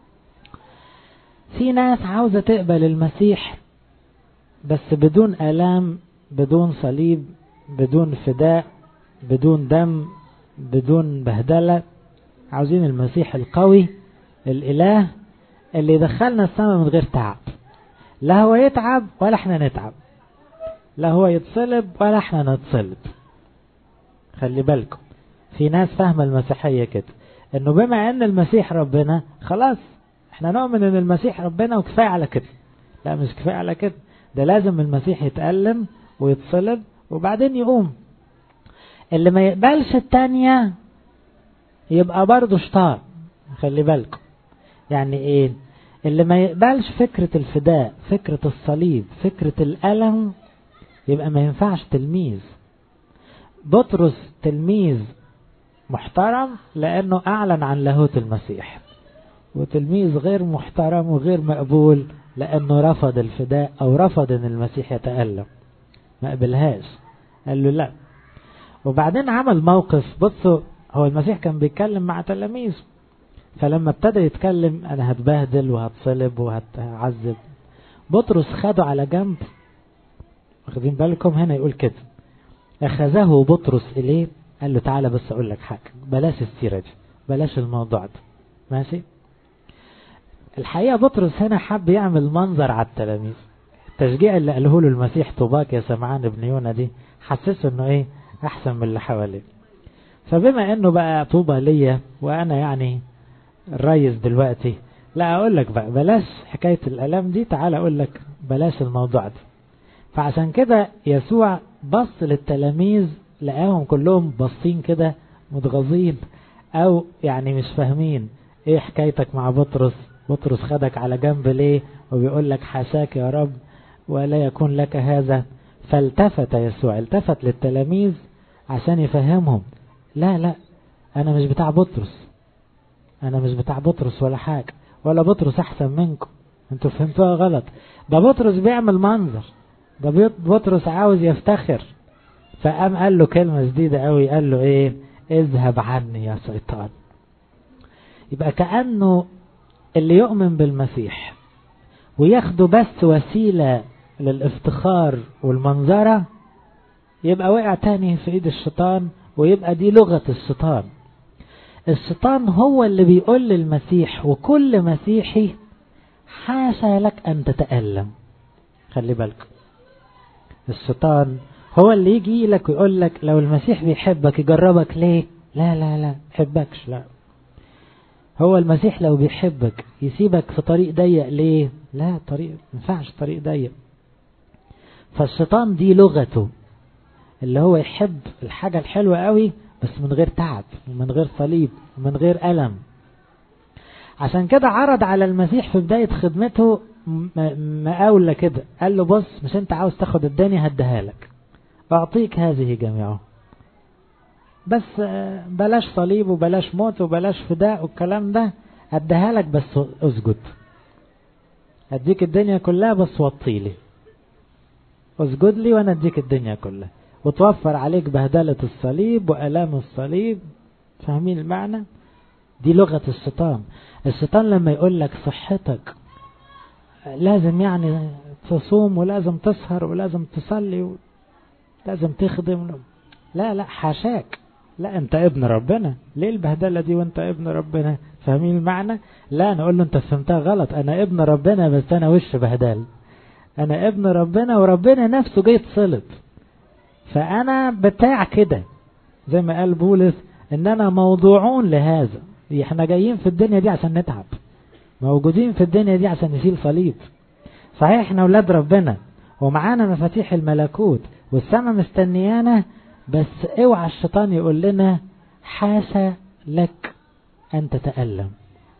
[SPEAKER 1] في ناس عاوزة تقبل المسيح بس بدون آلام بدون صليب بدون فداء بدون دم بدون بهدلة عاوزين المسيح القوي الإله اللي يدخلنا السماء من غير تعب لا هو يتعب ولا احنا نتعب لا هو يتصلب ولا احنا نتصلب خلي بالكم في ناس فاهمة المسيحية كده انه بما ان المسيح ربنا خلاص احنا نؤمن ان المسيح ربنا وكفاية على كده لا مش كفاية على كده ده لازم المسيح يتألم ويتصلب وبعدين يقوم اللي ما يقبلش التانية يبقى برضه شطار خلي بالكم يعني ايه اللي ما يقبلش فكرة الفداء فكرة الصليب فكرة الألم يبقى ما ينفعش تلميذ بطرس تلميذ محترم لأنه أعلن عن لاهوت المسيح وتلميذ غير محترم وغير مقبول لأنه رفض الفداء أو رفض أن المسيح يتألم ما قبلهاش قال له لا وبعدين عمل موقف بصوا هو المسيح كان بيتكلم مع تلاميذه فلما ابتدى يتكلم انا هتبهدل وهتصلب وهتعذب بطرس خده على جنب واخدين بالكم هنا يقول كده اخذه بطرس اليه قال له تعالى بس اقول لك حاجه بلاش السيره دي بلاش الموضوع ده ماشي الحقيقه بطرس هنا حب يعمل منظر على التلاميذ التشجيع اللي قاله له المسيح طوباك يا سمعان ابن يونا دي حسسه انه ايه احسن من اللي حواليه فبما انه بقى طوبى ليا وانا يعني الريس دلوقتي لا اقول لك بقى بلاش حكاية الالام دي تعال اقول لك بلاش الموضوع ده فعشان كده يسوع بص للتلاميذ لقاهم كلهم باصين كده متغاظين او يعني مش فاهمين ايه حكايتك مع بطرس بطرس خدك على جنب ليه وبيقول لك حاشاك يا رب ولا يكون لك هذا فالتفت يسوع التفت للتلاميذ عشان يفهمهم لا لا انا مش بتاع بطرس انا مش بتاع بطرس ولا حاجة ولا بطرس احسن منكم انتوا فهمتوها غلط ده بطرس بيعمل منظر ده بطرس عاوز يفتخر فقام قال له كلمة جديدة قوي قال له ايه اذهب عني يا شيطان يبقى كأنه اللي يؤمن بالمسيح وياخده بس وسيلة للافتخار والمنظرة يبقى وقع تاني في ايد الشيطان ويبقى دي لغة الشيطان الشيطان هو اللي بيقول للمسيح وكل مسيحي حاشا لك أن تتألم خلي بالك الشيطان هو اللي يجي لك ويقول لك لو المسيح بيحبك يجربك ليه لا لا لا يحبكش لا هو المسيح لو بيحبك يسيبك في طريق ضيق ليه لا طريق ينفعش طريق ضيق فالشيطان دي لغته اللي هو يحب الحاجة الحلوة قوي بس من غير تعب ومن غير صليب ومن غير ألم عشان كده عرض على المسيح في بداية خدمته مقاولة كده قال له بص مش انت عاوز تاخد الدنيا هديها لك اعطيك هذه جميعها بس بلاش صليب وبلاش موت وبلاش فداء والكلام ده اديها لك بس اسجد اديك الدنيا كلها بس وطيلي اسجد لي وانا اديك الدنيا كلها وتوفر عليك بهدلة الصليب وألام الصليب فاهمين المعنى دي لغة الشيطان الشيطان لما يقول لك صحتك لازم يعني تصوم ولازم تسهر ولازم تصلي ولازم تخدم لا لا حاشاك لا انت ابن ربنا ليه البهدلة دي وانت ابن ربنا فاهمين المعنى لا نقول له انت فهمتها غلط انا ابن ربنا بس انا وش بهدل انا ابن ربنا وربنا نفسه جاي صلب فأنا بتاع كده زي ما قال بولس إننا موضوعون لهذا احنا جايين في الدنيا دي عشان نتعب موجودين في الدنيا دي عشان نشيل صليب صحيح احنا ولاد ربنا ومعانا مفاتيح الملكوت والسماء مستنيانا بس اوعى الشيطان يقول لنا حاشا لك ان تتألم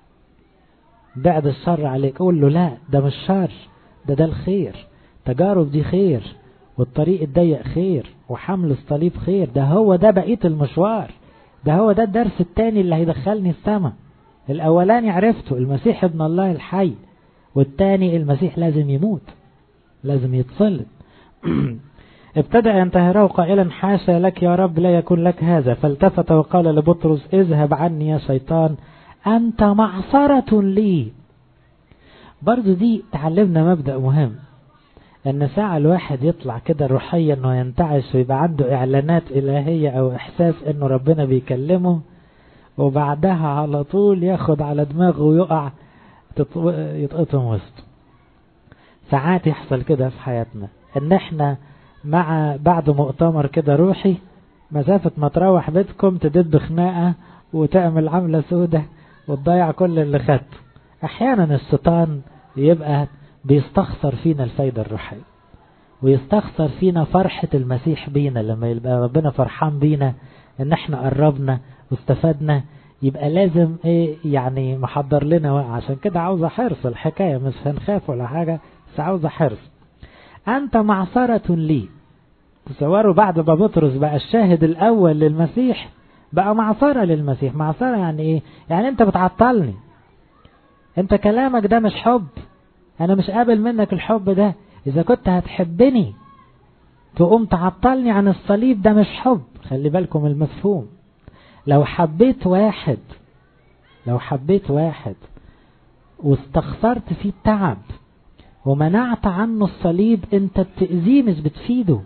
[SPEAKER 1] بعد الشر عليك قول له لا ده مش شر ده ده الخير تجارب دي خير والطريق الضيق خير وحمل الصليب خير ده هو ده بقية المشوار ده هو ده الدرس التاني اللي هيدخلني السماء الأولاني عرفته المسيح ابن الله الحي والتاني المسيح لازم يموت لازم يتصلب ابتدأ ينتهره قائلا حاشا لك يا رب لا يكون لك هذا فالتفت وقال لبطرس اذهب عني يا شيطان أنت معصرة لي برضو دي تعلمنا مبدأ مهم ان ساعة الواحد يطلع كده روحيا انه ينتعش ويبقى عنده اعلانات الهية او احساس انه ربنا بيكلمه وبعدها على طول ياخد على دماغه ويقع يتقطم وسطه ساعات يحصل كده في حياتنا ان احنا مع بعد مؤتمر كده روحي مسافة ما تروح بيتكم تدب خناقة وتعمل عملة سودة وتضيع كل اللي خدته احيانا الشيطان يبقى بيستخسر فينا الفايدة الروحية ويستخسر فينا فرحة المسيح بينا لما يبقى ربنا فرحان بينا ان احنا قربنا واستفدنا يبقى لازم ايه يعني محضر لنا عشان كده عاوزة حرص الحكاية مش هنخاف ولا حاجة بس عاوزة حرص أنت معصرة لي تصوروا بعد ما بطرس بقى الشاهد الأول للمسيح بقى معصرة للمسيح معصرة يعني ايه يعني انت بتعطلني انت كلامك ده مش حب انا مش قابل منك الحب ده اذا كنت هتحبني تقوم تعطلني عن الصليب ده مش حب خلي بالكم المفهوم لو حبيت واحد لو حبيت واحد واستخسرت فيه التعب ومنعت عنه الصليب انت بتأذيه مش بتفيده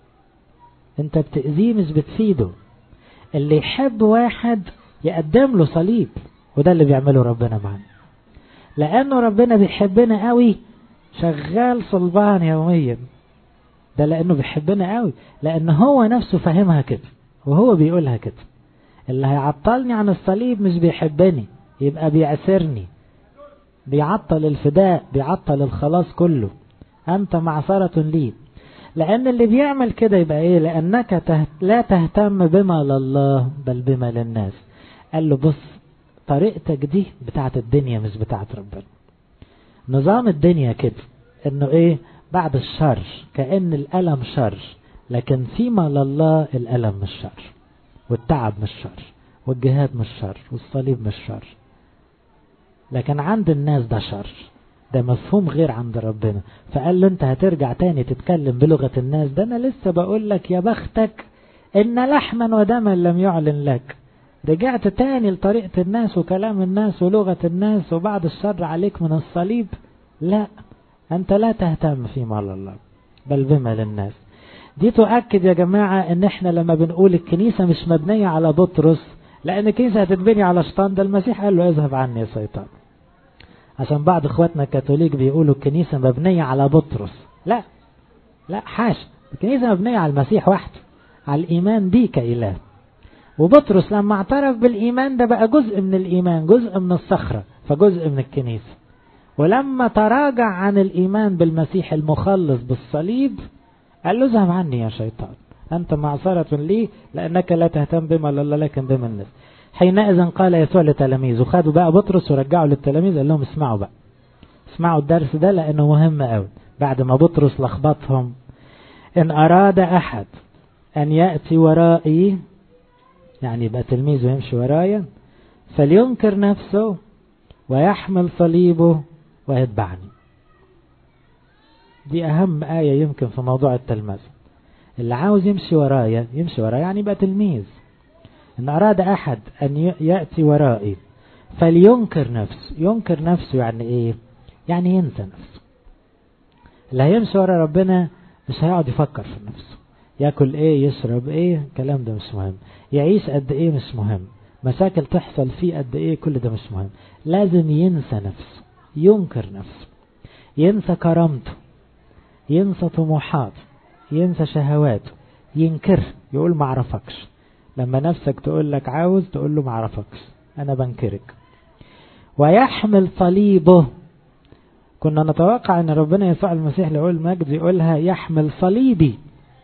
[SPEAKER 1] انت بتأذيه مش بتفيده اللي يحب واحد يقدم له صليب وده اللي بيعمله ربنا معنا لأنه ربنا بيحبنا قوي شغال صلبان يوميا ده لأنه بيحبنا قوي لأن هو نفسه فاهمها كده وهو بيقولها كده اللي هيعطلني عن الصليب مش بيحبني يبقى بيعسرني بيعطل الفداء بيعطل الخلاص كله أنت معصرة لي لأن اللي بيعمل كده يبقى إيه لأنك تهت لا تهتم بما لله بل بما للناس قال له بص طريقتك دي بتاعت الدنيا مش بتاعت ربنا نظام الدنيا كده انه ايه بعد الشر كأن الألم شر لكن فيما لله الألم مش شر والتعب مش شر والجهاد مش شر والصليب مش شر لكن عند الناس ده شر ده مفهوم غير عند ربنا فقال له انت هترجع تاني تتكلم بلغة الناس ده انا لسه بقول لك يا بختك ان لحما ودما لم يعلن لك رجعت تاني لطريقة الناس وكلام الناس ولغة الناس وبعد الشر عليك من الصليب لا أنت لا تهتم فيما الله بل بما للناس دي تؤكد يا جماعة ان احنا لما بنقول الكنيسة مش مبنية على بطرس لان الكنيسة هتتبني على شيطان ده المسيح قال له اذهب عني يا شيطان عشان بعض اخواتنا الكاثوليك بيقولوا الكنيسة مبنية على بطرس لا لا حاش الكنيسة مبنية على المسيح وحده على الإيمان دي كإله وبطرس لما اعترف بالإيمان ده بقى جزء من الإيمان جزء من الصخرة فجزء من الكنيسة ولما تراجع عن الإيمان بالمسيح المخلص بالصليب قال له اذهب عني يا شيطان أنت معصرة لي لأنك لا تهتم بما لله لكن بما الناس حينئذ قال يسوع لتلاميذه خدوا بقى بطرس ورجعوا للتلاميذ قال لهم اسمعوا بقى اسمعوا الدرس ده لأنه مهم قوي بعد ما بطرس لخبطهم إن أراد أحد أن يأتي ورائي يعني يبقى تلميذه يمشي ورايا فلينكر نفسه ويحمل صليبه ويتبعني دي أهم آية يمكن في موضوع التلمذة اللي عاوز يمشي ورايا يمشي ورايا يعني يبقى تلميذ إن أراد أحد أن يأتي ورائي فلينكر نفسه ينكر نفسه يعني إيه يعني ينسى نفسه اللي هيمشي ورا ربنا مش هيقعد يفكر في نفسه ياكل ايه يشرب ايه الكلام ده مش مهم يعيش قد ايه مش مهم مشاكل تحصل فيه قد ايه كل ده مش مهم لازم ينسى نفسه ينكر نفسه ينسى كرامته ينسى طموحاته ينسى شهواته ينكر يقول ما عرفكش لما نفسك تقول لك عاوز تقول له ما عرفكش انا بنكرك ويحمل صليبه كنا نتوقع ان ربنا يسوع المسيح ليقول المجد يقولها يحمل صليبي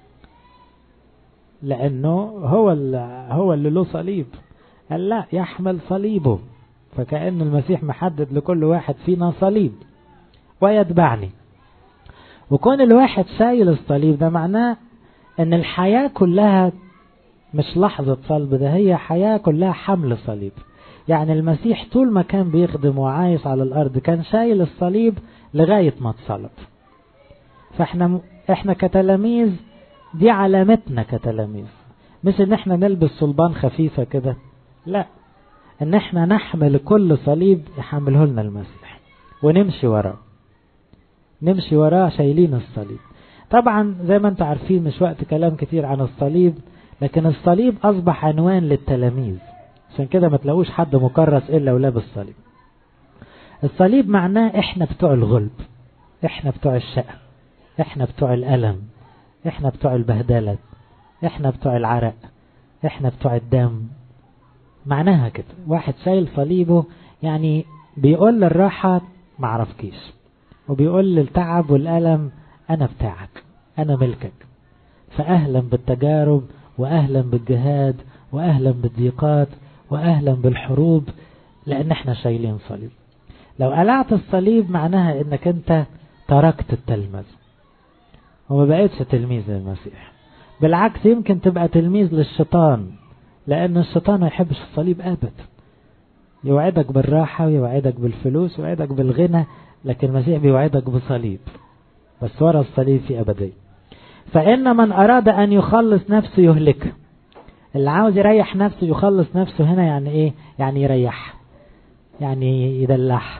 [SPEAKER 1] لانه هو اللي هو اللي له صليب قال لا يحمل صليبه فكأن المسيح محدد لكل واحد فينا صليب ويتبعني وكون الواحد شايل الصليب ده معناه ان الحياة كلها مش لحظة صلب ده هي حياة كلها حمل صليب يعني المسيح طول ما كان بيخدم وعايش على الارض كان شايل الصليب لغاية ما اتصلب فاحنا احنا كتلاميذ دي علامتنا كتلاميذ مش ان احنا نلبس صلبان خفيفة كده لا ان احنا نحمل كل صليب يحمله لنا المسيح ونمشي وراه نمشي وراه شايلين الصليب طبعا زي ما انتم عارفين مش وقت كلام كتير عن الصليب لكن الصليب اصبح عنوان للتلاميذ عشان كده ما تلاقوش حد مكرس الا ولابس صليب الصليب معناه احنا بتوع الغلب احنا بتوع الشقة احنا بتوع الألم احنا بتوع البهدلة احنا بتوع العرق احنا بتوع الدم معناها كده واحد شايل صليبه يعني بيقول للراحة معرفكيش وبيقول للتعب والألم أنا بتاعك أنا ملكك فأهلا بالتجارب وأهلا بالجهاد وأهلا بالضيقات وأهلا بالحروب لأن احنا شايلين صليب لو قلعت الصليب معناها انك انت تركت التلمذ وما بقيتش تلميذ للمسيح بالعكس يمكن تبقى تلميذ للشيطان لأن الشيطان ما يحبش الصليب أبدا يوعدك بالراحة ويوعدك بالفلوس ويوعدك بالغنى لكن المسيح بيوعدك بصليب بس ورا الصليب في أبدية فإن من أراد أن يخلص نفسه يهلكه اللي عاوز يريح نفسه يخلص نفسه هنا يعني إيه يعني يريح يعني يدلعها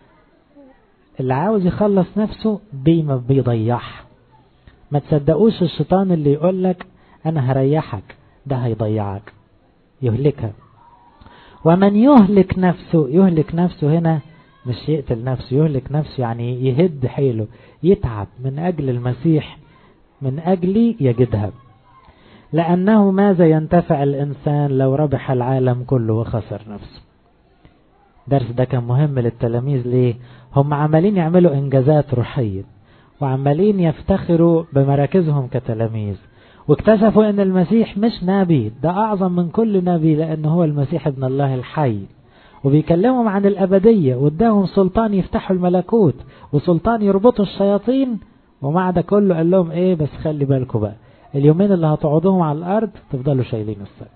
[SPEAKER 1] اللي عاوز يخلص نفسه بما بيضيعها ما تصدقوش الشيطان اللي يقول لك أنا هريحك ده هيضيعك يهلكها ومن يهلك نفسه يهلك نفسه هنا مش يقتل نفسه يهلك نفسه يعني يهد حيله يتعب من أجل المسيح من أجلي يجدها لأنه ماذا ينتفع الإنسان لو ربح العالم كله وخسر نفسه درس ده كان مهم للتلاميذ ليه هم عمالين يعملوا إنجازات روحية وعمالين يفتخروا بمراكزهم كتلاميذ واكتشفوا ان المسيح مش نبي ده اعظم من كل نبي لانه هو المسيح ابن الله الحي وبيكلمهم عن الابدية واداهم سلطان يفتحوا الملكوت وسلطان يربطوا الشياطين ومع ده كله قال لهم ايه بس خلي بالكم بقى اليومين اللي هتقعدوهم على الارض تفضلوا شايلين الصليب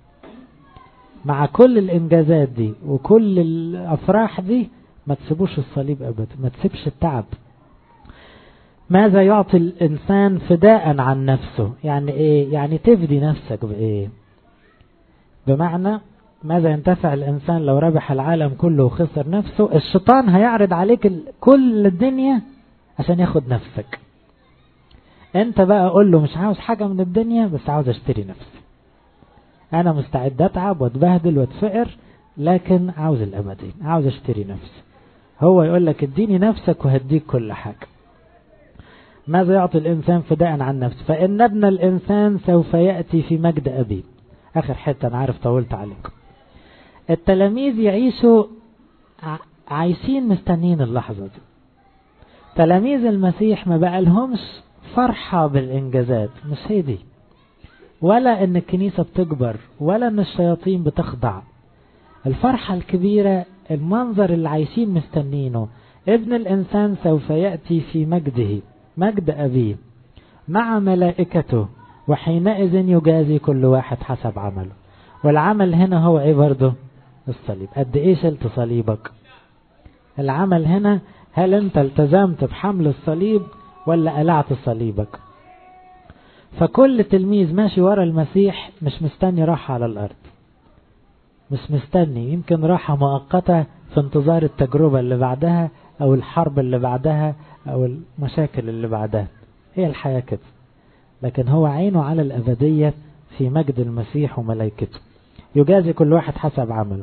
[SPEAKER 1] مع كل الانجازات دي وكل الافراح دي ما تسيبوش الصليب ابدا ما تسيبش التعب ماذا يعطي الإنسان فداء عن نفسه يعني إيه يعني تفدي نفسك بإيه بمعنى ماذا ينتفع الإنسان لو ربح العالم كله وخسر نفسه الشيطان هيعرض عليك كل الدنيا عشان ياخد نفسك انت بقى قول له مش عاوز حاجة من الدنيا بس عاوز اشتري نفسي انا مستعد اتعب واتبهدل واتفقر لكن عاوز الابدين عاوز اشتري نفسي هو يقول لك اديني نفسك وهديك كل حاجة ماذا يعطي الإنسان فداء عن نفسه فإن ابن الإنسان سوف يأتي في مجد أبيه آخر حتة أنا عارف طولت عليكم التلاميذ يعيشوا عايشين مستنين اللحظة دي تلاميذ المسيح ما بقى لهمش فرحة بالإنجازات مش هي دي ولا ان الكنيسة بتكبر ولا ان الشياطين بتخضع الفرحة الكبيرة المنظر اللي عايشين مستنينه ابن الإنسان سوف يأتي في مجده مجد أبيه مع ملائكته وحينئذ يجازي كل واحد حسب عمله والعمل هنا هو ايه برضه الصليب قد ايه شلت صليبك العمل هنا هل انت التزمت بحمل الصليب ولا قلعت صليبك فكل تلميذ ماشي ورا المسيح مش مستني راحة على الأرض مش مستني يمكن راحة مؤقتة في انتظار التجربة اللي بعدها أو الحرب اللي بعدها أو المشاكل اللي بعدها هي الحياة كده لكن هو عينه على الأبدية في مجد المسيح وملائكته يجازي كل واحد حسب عمله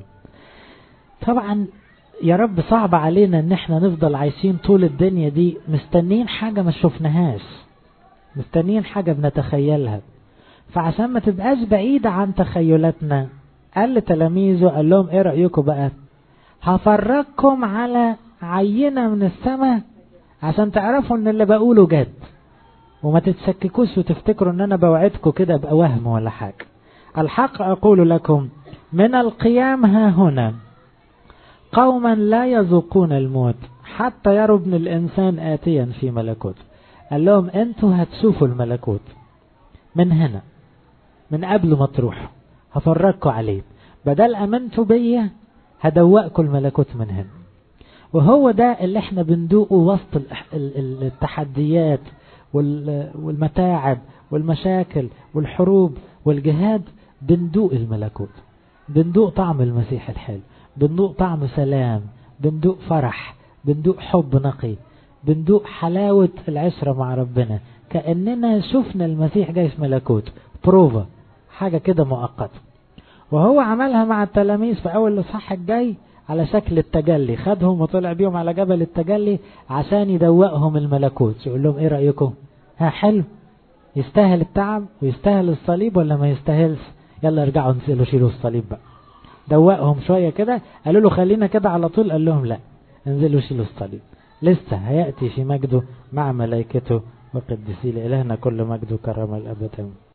[SPEAKER 1] طبعا يا رب صعب علينا ان احنا نفضل عايشين طول الدنيا دي مستنين حاجة ما شفناهاش مستنين حاجة بنتخيلها فعشان ما تبقاش بعيدة عن تخيلاتنا قال لتلاميذه قال لهم ايه رأيكم بقى هفرجكم على عينة من السماء عشان تعرفوا ان اللي بقوله جد وما تتشككوش وتفتكروا ان انا بوعدكم كده بوهم ولا حاجة الحق اقول لكم من القيام ها هنا قوما لا يذوقون الموت حتى يروا ابن الانسان اتيا في ملكوت قال لهم انتوا هتشوفوا الملكوت من هنا من قبل ما تروحوا هفرجكم عليه بدل امنتوا بيا هدوقكم الملكوت من هنا وهو ده اللي احنا بندوقه وسط التحديات والمتاعب والمشاكل والحروب والجهاد بندوق الملكوت بندوق طعم المسيح الحلو بندوق طعم سلام بندوق فرح بندوق حب نقي بندوق حلاوة العشرة مع ربنا كأننا شفنا المسيح جاي في ملكوت بروفا حاجة كده مؤقتة وهو عملها مع التلاميذ في أول الإصحاح الجاي على شكل التجلي خدهم وطلع بيهم على جبل التجلي عشان يدوقهم الملكوت يقول لهم ايه رأيكم ها حلو يستاهل التعب ويستاهل الصليب ولا ما يستاهلش يلا ارجعوا نسألوا شيلوا الصليب بقى دوقهم شوية كده قالوا له خلينا كده على طول قال لهم لا انزلوا شيلوا الصليب لسه هيأتي في مجده مع ملائكته وقدسي لإلهنا كل مجد وكرم الأبد